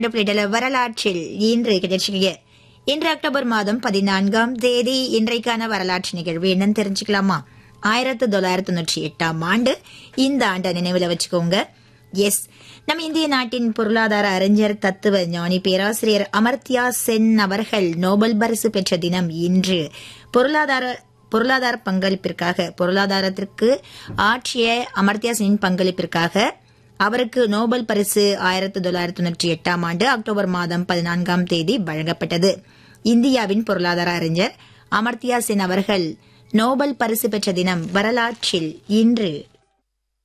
டொப்ளிடல வரலாற்றில் இன்று கிடைச்சிக்க இன்று அக்டோபர் மாதம் பதினான்காம் தேதி இன்றைக்கான வரலாற்று நிகழ்வு என்னன்னு தெரிஞ்சுக்கலாமா ஆயிரத்தி தொள்ளாயிரத்தி தொண்ணூற்றி எட்டாம் ஆண்டு இந்த ஆண்டை நினைவில் வச்சுக்கோங்க எஸ் நம் இந்திய நாட்டின் பொருளாதார அறிஞர் தத்துவ ஞானி பேராசிரியர் அமர்த்தியா சென் அவர்கள் நோபல் பரிசு பெற்ற தினம் இன்று பொருளாதார பொருளாதார பங்களிப்பிற்காக பொருளாதாரத்திற்கு ஆற்றிய அமர்த்தியா சென் பங்களிப்பிற்காக அவருக்கு நோபல் பரிசு ஆயிரத்தி தொள்ளாயிரத்தி தொண்ணூற்றி எட்டாம் ஆண்டு அக்டோபர் மாதம் பதினான்காம் தேதி வழங்கப்பட்டது இந்தியாவின் பொருளாதார அறிஞர் அமர்த்தியா சென் அவர்கள் நோபல் பரிசு பெற்ற தினம் வரலாற்றில் இன்று